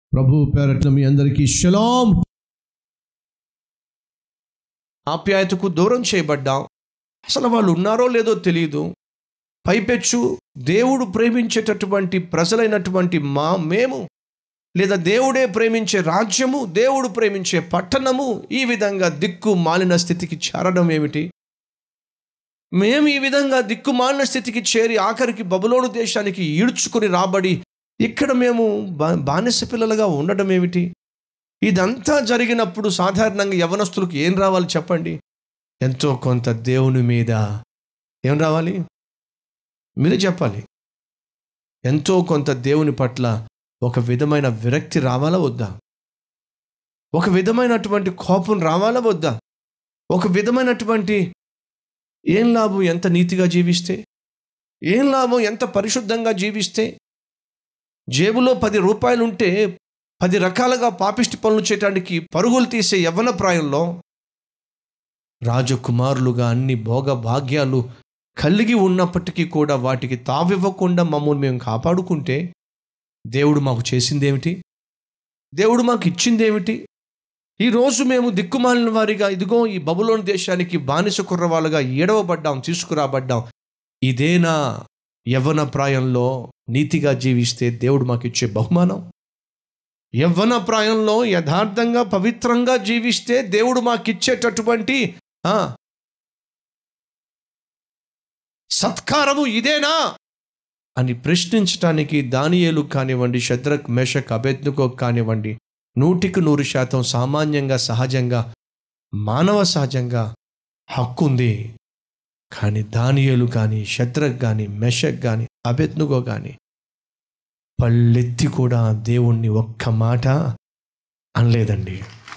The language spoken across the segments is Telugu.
ప్రభు పేరట్ల మీ అందరికీ షలాం ఆప్యాయతకు దూరం చేయబడ్డాం అసలు వాళ్ళు ఉన్నారో లేదో తెలియదు పైపెచ్చు దేవుడు ప్రేమించేటటువంటి ప్రజలైనటువంటి మా మేము లేదా దేవుడే ప్రేమించే రాజ్యము దేవుడు ప్రేమించే పట్టణము ఈ విధంగా దిక్కు మాలిన స్థితికి చేరడం ఏమిటి మేము ఈ విధంగా దిక్కు మాలిన స్థితికి చేరి ఆఖరికి బబులోను దేశానికి ఈడ్చుకుని రాబడి ఇక్కడ మేము బా బానిస పిల్లలుగా ఉండడం ఏమిటి ఇదంతా జరిగినప్పుడు సాధారణంగా యవనస్తులకు ఏం రావాలి చెప్పండి ఎంతో కొంత దేవుని మీద ఏం రావాలి మీరు చెప్పాలి ఎంతో కొంత దేవుని పట్ల ఒక విధమైన విరక్తి రావాలా వద్దా ఒక విధమైనటువంటి కోపం రావాలా వద్దా ఒక విధమైనటువంటి ఏం లాభం ఎంత నీతిగా జీవిస్తే ఏం లాభం ఎంత పరిశుద్ధంగా జీవిస్తే జేబులో పది రూపాయలు ఉంటే పది రకాలుగా పాపిష్టి పనులు చేయడానికి పరుగులు తీసే యవ్వన ప్రాయంలో రాజకుమారులుగా అన్ని భోగ భాగ్యాలు కలిగి ఉన్నప్పటికీ కూడా వాటికి తావివ్వకుండా మమ్మల్ని మేము కాపాడుకుంటే దేవుడు మాకు చేసిందేమిటి దేవుడు మాకు ఇచ్చిందేమిటి ఈరోజు మేము దిక్కుమాలిన వారిగా ఇదిగో ఈ బబులోని దేశానికి బానిస కుర్రవాళ్ళుగా ఏడవబడ్డాం తీసుకురాబడ్డాం ఇదేనా యవ్వన ప్రాయంలో నీతిగా జీవిస్తే దేవుడు మాకు ఇచ్చే బహుమానం యవ్వన ప్రాయంలో యథార్థంగా పవిత్రంగా జీవిస్తే దేవుడు మాకిచ్చేటటువంటి ఆ, సత్కారము ఇదేనా అని ప్రశ్నించటానికి దానియేలు కానివ్వండి శద్రక్ మెషక్ అభెజ్ఞకో కానివ్వండి నూటికి నూరు శాతం సామాన్యంగా సహజంగా మానవ సహజంగా హక్కు ఉంది కానీ దానియేలు కానీ శద్రక్ కానీ మెషక్ కానీ అభెజ్ఞకో కానీ పళ్ళెత్తి కూడా దేవుణ్ణి ఒక్క మాట అనలేదండి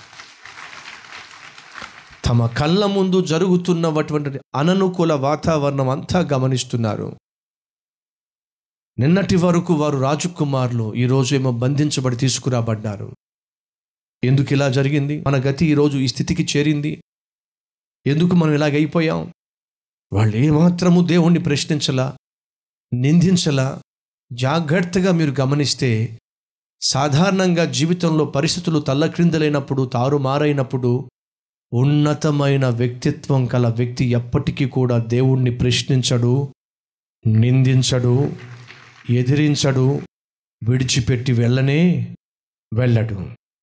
తమ కళ్ళ ముందు జరుగుతున్నటువంటి అననుకూల వాతావరణం అంతా గమనిస్తున్నారు నిన్నటి వరకు వారు రాజకుమారులు ఈరోజు ఏమో బంధించబడి తీసుకురాబడ్డారు ఎందుకు ఇలా జరిగింది మన గతి ఈరోజు ఈ స్థితికి చేరింది ఎందుకు మనం ఇలాగైపోయాం వాళ్ళు ఏమాత్రము దేవుణ్ణి ప్రశ్నించలా నిందించలా జాగ్రత్తగా మీరు గమనిస్తే సాధారణంగా జీవితంలో పరిస్థితులు తల్లక్రిందలైనప్పుడు తారుమారైనప్పుడు ఉన్నతమైన వ్యక్తిత్వం కల వ్యక్తి ఎప్పటికీ కూడా దేవుణ్ణి ప్రశ్నించడు నిందించడు ఎదిరించడు విడిచిపెట్టి వెళ్ళనే వెళ్ళడు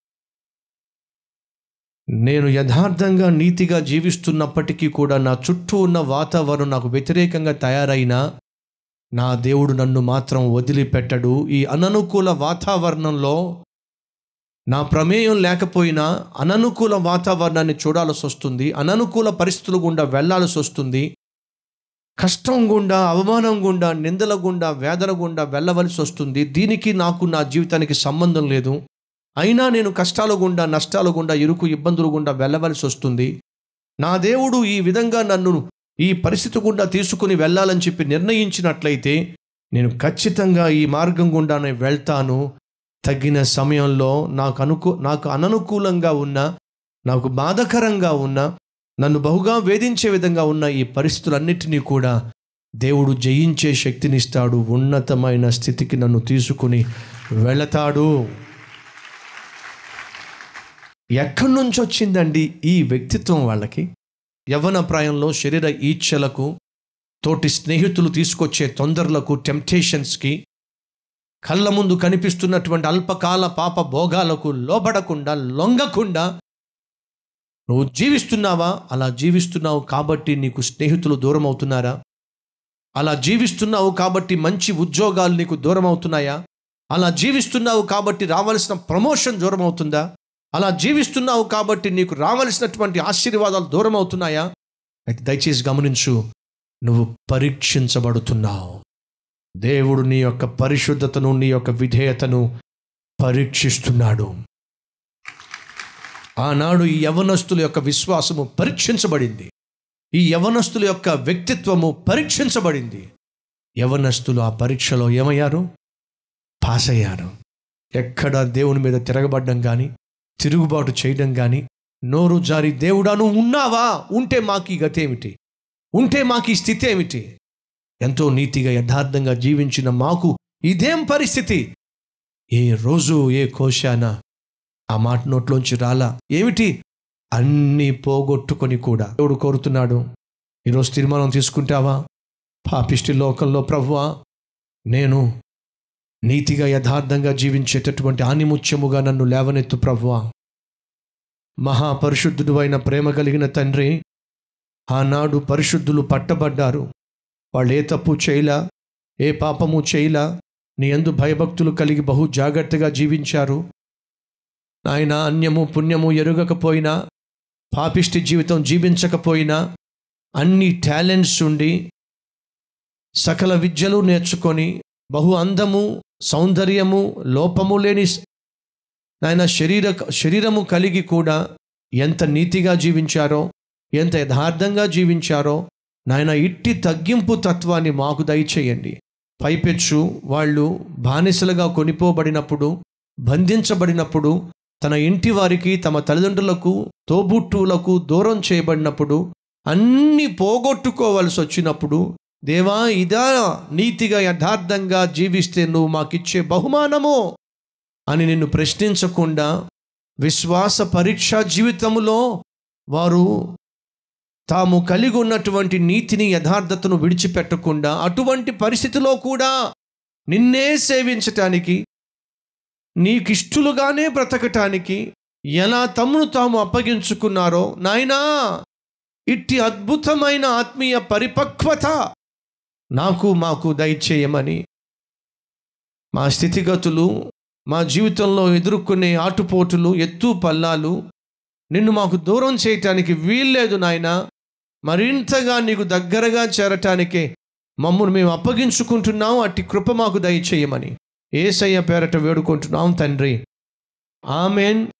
నేను యథార్థంగా నీతిగా జీవిస్తున్నప్పటికీ కూడా నా చుట్టూ ఉన్న వాతావరణం నాకు వ్యతిరేకంగా తయారైనా నా దేవుడు నన్ను మాత్రం వదిలిపెట్టడు ఈ అననుకూల వాతావరణంలో నా ప్రమేయం లేకపోయినా అననుకూల వాతావరణాన్ని చూడాల్సి వస్తుంది అననుకూల పరిస్థితులు గుండా వెళ్ళాల్సి వస్తుంది కష్టం గుండా అవమానం గుండా నిందల గుండా వేదన గుండా వెళ్ళవలసి వస్తుంది దీనికి నాకు నా జీవితానికి సంబంధం లేదు అయినా నేను కష్టాల గుండా నష్టాల గుండా ఇరుకు ఇబ్బందులు గుండా వెళ్ళవలసి వస్తుంది నా దేవుడు ఈ విధంగా నన్ను ఈ పరిస్థితి గుండా తీసుకుని వెళ్ళాలని చెప్పి నిర్ణయించినట్లయితే నేను ఖచ్చితంగా ఈ మార్గం గుండానే వెళ్తాను తగిన సమయంలో నాకు అనుకూ నాకు అననుకూలంగా ఉన్న నాకు బాధకరంగా ఉన్న నన్ను బహుగా వేధించే విధంగా ఉన్న ఈ పరిస్థితులన్నిటినీ కూడా దేవుడు జయించే శక్తినిస్తాడు ఉన్నతమైన స్థితికి నన్ను తీసుకుని వెళతాడు ఎక్కడి నుంచి వచ్చిందండి ఈ వ్యక్తిత్వం వాళ్ళకి యవ్వన ప్రాయంలో శరీర ఈచ్ఛలకు తోటి స్నేహితులు తీసుకొచ్చే తొందరలకు టెంప్టేషన్స్కి కళ్ళ ముందు కనిపిస్తున్నటువంటి అల్పకాల పాప భోగాలకు లోబడకుండా లొంగకుండా నువ్వు జీవిస్తున్నావా అలా జీవిస్తున్నావు కాబట్టి నీకు స్నేహితులు దూరం అవుతున్నారా అలా జీవిస్తున్నావు కాబట్టి మంచి ఉద్యోగాలు నీకు దూరం అవుతున్నాయా అలా జీవిస్తున్నావు కాబట్టి రావాల్సిన ప్రమోషన్ దూరం అవుతుందా అలా జీవిస్తున్నావు కాబట్టి నీకు రావలసినటువంటి ఆశీర్వాదాలు దూరం అవుతున్నాయా అయితే దయచేసి గమనించు నువ్వు పరీక్షించబడుతున్నావు దేవుడు నీ యొక్క పరిశుద్ధతను నీ యొక్క విధేయతను పరీక్షిస్తున్నాడు ఆనాడు ఈ యవనస్తుల యొక్క విశ్వాసము పరీక్షించబడింది ఈ యవనస్తుల యొక్క వ్యక్తిత్వము పరీక్షించబడింది యవనస్తులు ఆ పరీక్షలో ఏమయ్యారు పాస్ అయ్యారు ఎక్కడ దేవుని మీద తిరగబడ్డం కానీ తిరుగుబాటు చేయడం కానీ నోరు జారి దేవుడా నువ్వు ఉన్నావా ఉంటే మాకు ఈ గతి ఏమిటి ఉంటే మాకు ఈ స్థితి ఏమిటి ఎంతో నీతిగా యథార్థంగా జీవించిన మాకు ఇదేం పరిస్థితి ఏ రోజు ఏ కోశాన ఆ మాట నోట్లోంచి రాలా ఏమిటి అన్నీ పోగొట్టుకొని కూడా దేవుడు కోరుతున్నాడు ఈరోజు తీర్మానం తీసుకుంటావా పాపిష్టి లోకంలో ప్రభువా నేను నీతిగా యథార్థంగా జీవించేటటువంటి ఆనిముత్యముగా నన్ను లేవనెత్తు ప్రభువా మహాపరిశుద్ధుడు అయిన ప్రేమ కలిగిన తండ్రి ఆనాడు పరిశుద్ధులు పట్టబడ్డారు వాళ్ళు ఏ తప్పు చేయలా ఏ పాపము చేయలా నీ ఎందు భయభక్తులు కలిగి బహు జాగ్రత్తగా జీవించారు నాయన అన్యము పుణ్యము ఎరుగకపోయినా పాపిష్టి జీవితం జీవించకపోయినా అన్ని టాలెంట్స్ ఉండి సకల విద్యలు నేర్చుకొని బహు అందము సౌందర్యము లోపము లేని నాయన శరీర శరీరము కలిగి కూడా ఎంత నీతిగా జీవించారో ఎంత యథార్థంగా జీవించారో నాయన ఇట్టి తగ్గింపు తత్వాన్ని మాకు దయచేయండి పైపెచ్చు వాళ్ళు బానిసలుగా కొనిపోబడినప్పుడు బంధించబడినప్పుడు తన ఇంటి వారికి తమ తల్లిదండ్రులకు తోబుట్టువులకు దూరం చేయబడినప్పుడు అన్నీ పోగొట్టుకోవలసి వచ్చినప్పుడు దేవా ఇదా నీతిగా యథార్థంగా జీవిస్తే నువ్వు మాకిచ్చే బహుమానము అని నిన్ను ప్రశ్నించకుండా విశ్వాస పరీక్ష జీవితంలో వారు తాము కలిగి ఉన్నటువంటి నీతిని యథార్థతను విడిచిపెట్టకుండా అటువంటి పరిస్థితిలో కూడా నిన్నే సేవించటానికి నీకిష్టులుగానే బ్రతకటానికి ఎలా తమను తాము అప్పగించుకున్నారో నాయనా ఇట్టి అద్భుతమైన ఆత్మీయ పరిపక్వత నాకు మాకు దయచేయమని మా స్థితిగతులు మా జీవితంలో ఎదుర్కొనే ఆటుపోటులు ఎత్తు పల్లాలు నిన్ను మాకు దూరం చేయటానికి వీల్లేదు నాయన మరింతగా నీకు దగ్గరగా చేరటానికే మమ్మల్ని మేము అప్పగించుకుంటున్నాం అట్టి కృప మాకు దయచేయమని ఏసయ్య పేరట వేడుకుంటున్నాం తండ్రి ఆమెన్